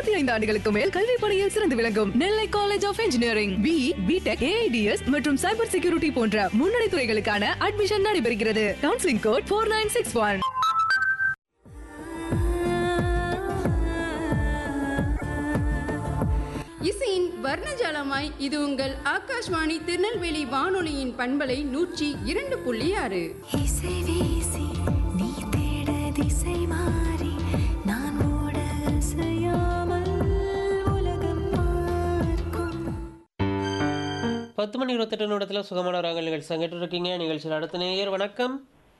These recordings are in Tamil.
இருபத்தி ஐந்து ஆண்டுகளுக்கு மேல் கல்வி பணியில் சிறந்து விளங்கும் Nellai college of engineering B BTech AIDS மற்றும் சைபர் செக்யூரிட்டி போன்ற முன்னணி துறைகளுக்கான அட்மிஷன் நடைபெறுகிறது counselling code four nine six one இசையின் வர்ணஜாலமாய் இது உங்கள் ஆகாஷ்வாணி திருநெல்வேலி வானொலியின் பண்பலை நூற்றி இரண்டு புள்ளி ஆறு இசை வீசி நீ தேட திசை மாறி நான் ஓட அசையாமல் உலகம் பார்க்கும் பத்து மணி இருபத்தெட்டு நிமிடத்தில் சுகமான ராகல் நிகழ்ச்சி சங்கிட்டு இருக்கீங்க நிகழ்ச்சியில் அடுத்த நேயர் வணக்கம்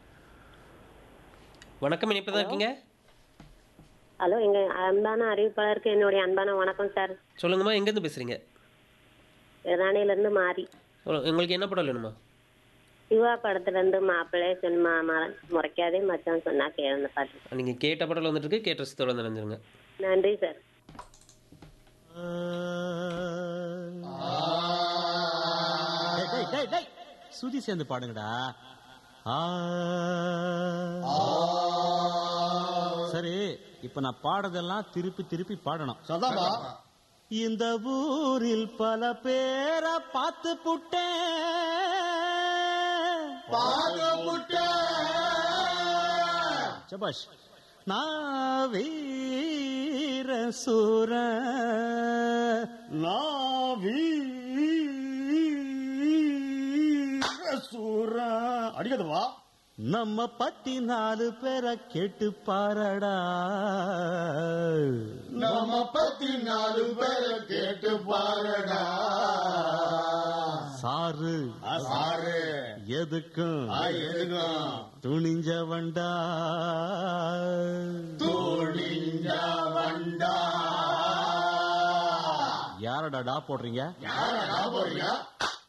வணக்கம் இனிப்பு தான் இருக்கீங்க ஹலோ எங்க அன்பான அறிவிப்பாளருக்கு என்னுடைய அன்பான வணக்கம் சார் சொல்லுங்கம்மா எங்கேருந்து பேசுகிறீங்க ராணியில இருந்து மாறி சொல்லுங்க உங்களுக்கு என்ன படம் வேணுமா சிவா படத்துல இருந்து மாப்பிள்ளை சினிமா முறைக்காதே மச்சான் சொன்னா கேளுங்க பாட்டு நீங்கள் கேட்ட படம் வந்துட்டு இருக்கு கேட்ட ரசத்தோட நினைஞ்சிருங்க நன்றி சார் டேய், டேய், டேய், டேய். சுதி சேர்ந்து பாடுங்கடா ஆ. சரி இப்ப நான் பாடுறதெல்லாம் திருப்பி திருப்பி பாடணும் இந்த ஊரில் பல பேரை பார்த்து புட்டேன் சபாஷ் நான் வீர சூர அடிக்கதுவா நம்ம பத்தி நாலு பேரை கேட்டு பாரடா நம்ம பத்தி நாலு பேரை கேட்டு பாருடா சாரு சாரு எதுக்கும் எதுக்கும் துணிஞ்சவன்டா தோழிஞ்ச வண்டா யாரடா டா போடுறீங்க யாரடா போறீங்க